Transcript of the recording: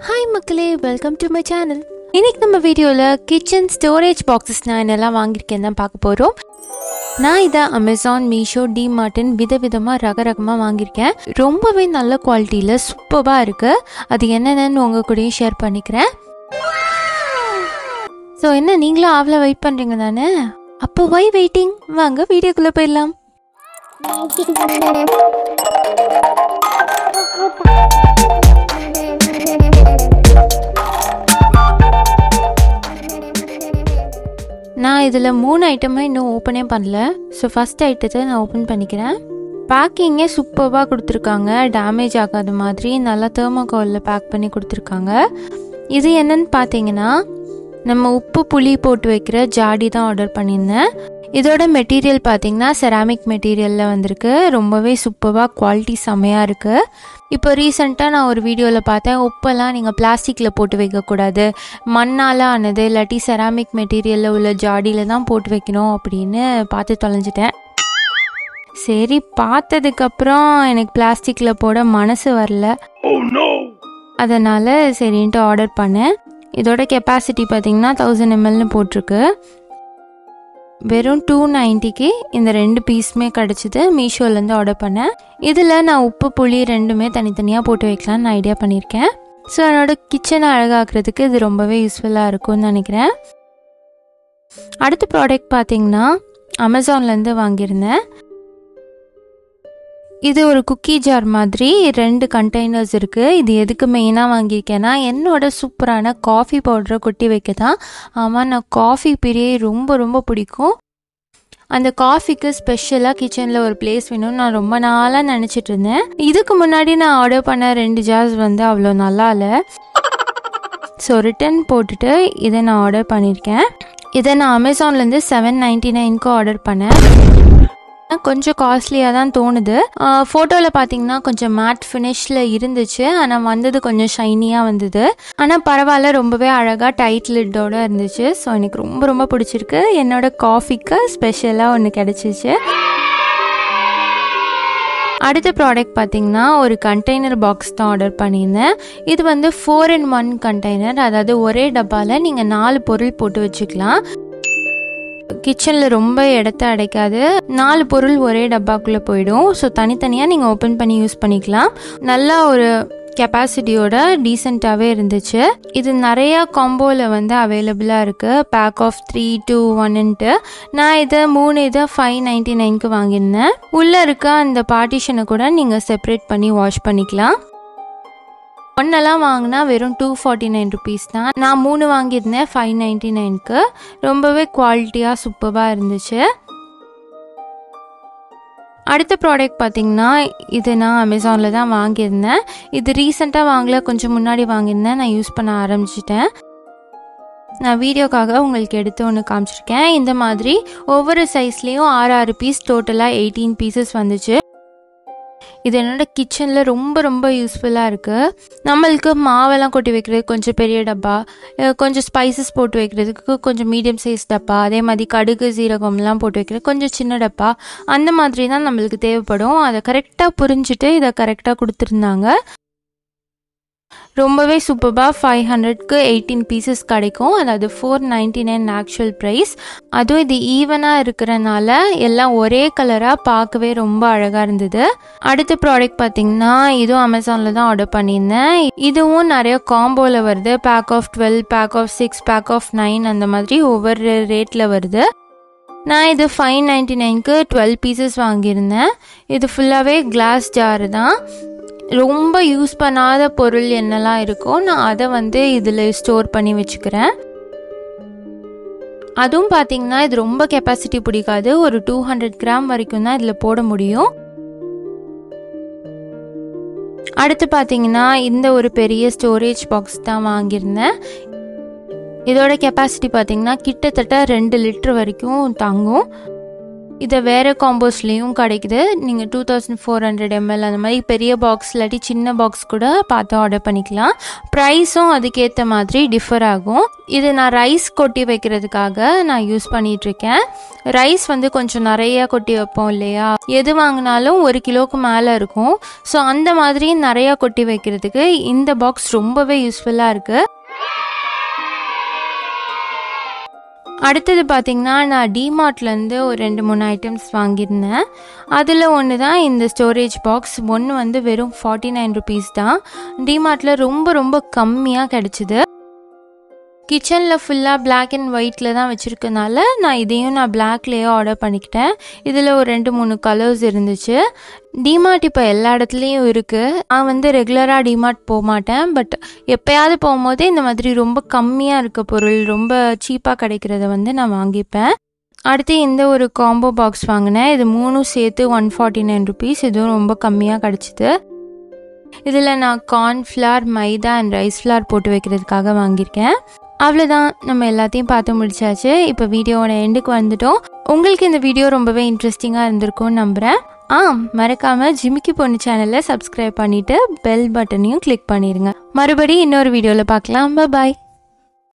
hi மக்களே welcome to my channel இன்னைக்கு நம்ம வீடியோவில் கிச்சன் ஸ்டோரேஜ் பாக்ஸஸ் நான் என்னெல்லாம் வாங்கியிருக்கேன் தான் பார்க்க போகிறோம் நான் இதை அமேசான் மீஷோ டி மார்ட்டின் விதவிதமாக ரக ரகமாக வாங்கியிருக்கேன் ரொம்பவே நல்ல குவாலிட்டியில் சூப்பராக இருக்குது அது என்னென்னு உங்கள் கூடயும் ஷேர் பண்ணிக்கிறேன் ஸோ என்ன நீங்களும் ஆவல வெயிட் பண்ணுறீங்க தானே அப்போ வை வெயிட்டிங் வாங்க வீடியோக்குள்ளே போயிடலாம் நான் இதில் மூணு ஐட்டமே இன்னும் ஓப்பனே பண்ணல ஸோ ஃபஸ்ட் ஐட்டத்தை நான் ஓப்பன் பண்ணிக்கிறேன் பேக்கிங்கே சூப்பராக கொடுத்துருக்காங்க டேமேஜ் ஆகாத மாதிரி நல்லா தேர்மோகோலில் பேக் பண்ணி கொடுத்துருக்காங்க இது என்னன்னு பார்த்தீங்கன்னா நம்ம உப்பு புளி போட்டு வைக்கிற ஜாடி தான் ஆர்டர் பண்ணியிருந்தேன் இதோட மெட்டீரியல் பார்த்தீங்கன்னா செராமிக் மெட்டீரியலில் வந்திருக்கு ரொம்பவே சூப்பராக குவாலிட்டி செம்மையாக இருக்குது இப்போ ரீசெண்டாக நான் ஒரு வீடியோவில் பார்த்தேன் உப்பெல்லாம் நீங்கள் பிளாஸ்டிக்கில் போட்டு வைக்கக்கூடாது மண்ணால் ஆனது இல்லாட்டி செராமிக் மெட்டீரியலில் உள்ள ஜாடியில் தான் போட்டு வைக்கணும் அப்படின்னு பார்த்து தொலைஞ்சிட்டேன் சரி பார்த்ததுக்கப்புறம் எனக்கு பிளாஸ்டிக்கில் போட மனசு வரல அதனால் சரின்ட்டு ஆர்டர் பண்ணேன் இதோட கெப்பாசிட்டி பார்த்தீங்கன்னா தௌசண்ட் எம்எல்னு போட்டிருக்கு வெறும் டூ நைன்ட்டிக்கு இந்த ரெண்டு பீஸுமே கிடச்சிது மீஷோலேருந்து ஆர்டர் பண்ணேன் இதில் நான் உப்பு புளி ரெண்டுமே தனித்தனியாக போட்டு வைக்கலான்னு நான் ஐடியா பண்ணியிருக்கேன் ஸோ என்னோட கிச்சனை அழகாக்குறதுக்கு இது ரொம்பவே யூஸ்ஃபுல்லாக இருக்கும்னு நினைக்கிறேன் அடுத்த ப்ராடக்ட் பார்த்தீங்கன்னா அமேசான்லேருந்து வாங்கியிருந்தேன் இது ஒரு குக்கி ஜார் மாதிரி ரெண்டு கண்டெய்னர்ஸ் இருக்குது இது எதுக்கு மெயினாக வாங்கியிருக்கேன்னா என்னோட சூப்பரான காஃபி பவுடரை கொட்டி வைக்க தான் ஆமாம் நான் காஃபி பிரியே ரொம்ப ரொம்ப பிடிக்கும் அந்த காஃபிக்கு ஸ்பெஷலாக கிச்சனில் ஒரு பிளேஸ் வேணும்னு நான் ரொம்ப நாளாக நினச்சிட்டு இருந்தேன் இதுக்கு முன்னாடி நான் ஆர்டர் பண்ண ரெண்டு ஜார்ஸ் வந்து அவ்வளோ நல்லா இல்லை ஸோ ரிட்டன் போட்டுட்டு இதை நான் ஆர்டர் பண்ணியிருக்கேன் இதை நான் அமேசான்லேருந்து செவன் நைன்ட்டி நைனுக்கு ஆர்டர் பண்ணேன் கொஞ்சம் காஸ்ட்லியாக தான் தோணுது ஃபோட்டோவில் பார்த்தீங்கன்னா கொஞ்சம் மேட் ஃபினிஷில் இருந்துச்சு ஆனால் வந்தது கொஞ்சம் ஷைனியாக வந்தது ஆனால் பரவாயில்ல ரொம்பவே அழகாக டைட் லிட்டோட இருந்துச்சு ஸோ எனக்கு ரொம்ப ரொம்ப பிடிச்சிருக்கு என்னோட காஃபிக்கு ஸ்பெஷலாக ஒன்று கிடச்சிச்சு அடுத்த ப்ராடக்ட் பார்த்தீங்கன்னா ஒரு கண்டெய்னர் பாக்ஸ் தான் ஆர்டர் பண்ணியிருந்தேன் இது வந்து ஃபோர் இன் ஒன் கண்டெய்னர் அதாவது ஒரே டப்பாவில் நீங்கள் நாலு பொருள் போட்டு வச்சுக்கலாம் கிச்சனில் ரொம்ப இடத்த அடைக்காது நாலு பொருள் ஒரே டப்பாக்குள்ளே போயிடும் ஸோ தனித்தனியாக நீங்கள் ஓப்பன் பண்ணி யூஸ் பண்ணிக்கலாம் நல்லா ஒரு கெப்பாசிட்டியோட டீசெண்டாகவே இருந்துச்சு இது நிறையா காம்போவில் வந்து அவைலபிளாக இருக்குது பேக் ஆஃப் த்ரீ டூ ஒன்னுன்ட்டு நான் இதை மூணு இதை ஃபைவ் நைன்டி நைனுக்கு வாங்கியிருந்தேன் உள்ளே இருக்க அந்த பார்ட்டிஷனை கூட நீங்கள் செப்பரேட் பண்ணி வாஷ் பண்ணிக்கலாம் ஒன்னெல்லாம் வாங்கினா வெறும் டூ ஃபார்ட்டி நைன் ருபீஸ் தான் நான் மூணு வாங்கியிருந்தேன் ஃபைவ் நைன்டி நைனுக்கு ரொம்பவே குவாலிட்டியாக சூப்பராக இருந்துச்சு அடுத்த ப்ராடக்ட் பார்த்திங்கன்னா இது நான் அமேசானில் தான் வாங்கியிருந்தேன் இது ரீசெண்டாக வாங்கல கொஞ்சம் முன்னாடி வாங்கியிருந்தேன் நான் யூஸ் பண்ண ஆரம்பிச்சிட்டேன் நான் வீடியோக்காக உங்களுக்கு எடுத்து ஒன்று காமிச்சிருக்கேன் இந்த மாதிரி ஒவ்வொரு சைஸ்லேயும் ஆறு ஆறு பீஸ் டோட்டலாக எயிட்டீன் பீசஸ் வந்துச்சு இது என்னோட கிச்சனில் ரொம்ப ரொம்ப யூஸ்ஃபுல்லாக இருக்குது நம்மளுக்கு மாவெல்லாம் கொட்டி வைக்கிறது கொஞ்சம் பெரிய டப்பா கொஞ்சம் ஸ்பைசஸ் போட்டு வைக்கிறதுக்கு கொஞ்சம் மீடியம் சைஸ் டப்பா அதே மாதிரி கடுகு சீரகம்லாம் போட்டு வைக்கிறது கொஞ்சம் சின்ன டப்பா அந்த மாதிரி தான் நம்மளுக்கு தேவைப்படும் அதை கரெக்டாக புரிஞ்சுட்டு இதை கரெக்டாக கொடுத்துருந்தாங்க ரொம்பவே சூப்பராக ஃபைவ் ஹண்ட்ரட்க்கு எயிட்டீன் பீசஸ் கிடைக்கும் அதாவது four ninety nine actual price அதுவும் இது ஈவனாக இருக்கிறனால எல்லாம் ஒரே கலராக பார்க்கவே ரொம்ப அழகாக இருந்தது அடுத்த ப்ராடக்ட் பார்த்திங்கன்னா இதுவும் அமேசானில் தான் ஆர்டர் பண்ணியிருந்தேன் இதுவும் நிறைய காம்போவில் வருது pack of twelve pack of six pack of nine அந்த மாதிரி ஒவ்வொரு ரேட்டில் வருது நான் இது ஃபைவ் நைன்டி நைனுக்கு டுவெல் பீசஸ் வாங்கியிருந்தேன் இது ஃபுல்லாகவே கிளாஸ் ஜாரு தான் ரொம்ப யூஸ் பண்ணாத பொருள் என்னெல்லாம் இருக்கோ நான் அதை வந்து இதில் ஸ்டோர் பண்ணி வச்சுக்கிறேன் அதுவும் பார்த்தீங்கன்னா இது ரொம்ப கெப்பாசிட்டி பிடிக்காது ஒரு டூ ஹண்ட்ரட் கிராம் வரைக்கும் தான் இதில் போட முடியும் அடுத்து பார்த்தீங்கன்னா இந்த ஒரு பெரிய ஸ்டோரேஜ் பாக்ஸ் தான் வாங்கியிருந்தேன் இதோட கெப்பாசிட்டி பார்த்தீங்கன்னா கிட்டத்தட்ட ரெண்டு லிட்டர் வரைக்கும் தாங்கும் இதை வேறு காம்போஸ்லேயும் கிடைக்குது நீங்கள் two thousand four hundred ml அந்த மாதிரி பெரிய பாக்ஸ் இல்லாட்டி சின்ன பாக்ஸ் கூட பார்த்து ஆர்டர் பண்ணிக்கலாம் ப்ரைஸும் அதுக்கேற்ற மாதிரி டிஃபர் ஆகும் இது நான் ரைஸ் கொட்டி வைக்கிறதுக்காக நான் யூஸ் பண்ணிகிட்ருக்கேன் ரைஸ் வந்து கொஞ்சம் நிறையா கொட்டி வைப்போம் இல்லையா எது வாங்கினாலும் ஒரு கிலோவுக்கு மேலே இருக்கும் ஸோ அந்த மாதிரி நிறையா கொட்டி வைக்கிறதுக்கு இந்த பாக்ஸ் ரொம்பவே யூஸ்ஃபுல்லாக இருக்குது அடுத்தது பார்த்திங்கன்னா நான் டிமார்ட்லேருந்து ஒரு ரெண்டு மூணு ஐட்டம்ஸ் வாங்கியிருந்தேன் அதில் ஒன்று தான் இந்த ஸ்டோரேஜ் பாக்ஸ் ஒன்று வந்து வெறும் ஃபார்ட்டி நைன் ருபீஸ் தான் டிமார்ட்டில் ரொம்ப ரொம்ப கம்மியாக கிடச்சிது கிச்சனில் ஃபுல்லாக பிளாக் அண்ட் ஒயிட்டில் தான் வச்சுருக்கனால நான் இதையும் நான் பிளாக்லேயே ஆர்டர் பண்ணிக்கிட்டேன் இதில் ஒரு ரெண்டு மூணு கலர்ஸ் இருந்துச்சு டிமார்ட் இப்போ எல்லா இடத்துலையும் இருக்குது நான் வந்து ரெகுலராக டிமார்ட் போக மாட்டேன் பட் எப்போயாவது போகும்போது இந்த மாதிரி ரொம்ப கம்மியாக இருக்க பொருள் ரொம்ப சீப்பாக கிடைக்கிறத வந்து நான் வாங்கிப்பேன் அடுத்து இந்த ஒரு காம்போ பாக்ஸ் வாங்கினேன் இது மூணும் சேர்த்து ஒன் ஃபார்ட்டி நைன் ருபீஸ் இதுவும் ரொம்ப கம்மியாக கிடச்சிது இதில் நான் cornflour maida and rice flour போட்டு வைக்கிறதுக்காக வாங்கியிருக்கேன் அவ்வளோதான் நம்ம எல்லாத்தையும் பார்த்து முடிச்சாச்சு இப்போ வீடியோவோட எண்டுக்கு வந்துட்டோம் உங்களுக்கு இந்த வீடியோ ரொம்பவே இன்ட்ரெஸ்டிங்காக இருந்திருக்கும்னு நம்புகிறேன் ஆ மறக்காமல் ஜிமிக்கி பொண்ணு சேனலை சப்ஸ்கிரைப் பண்ணிவிட்டு பெல் பட்டனையும் கிளிக் பண்ணிடுங்க மறுபடியும் இன்னொரு வீடியோவில் பார்க்கலாம் பாய்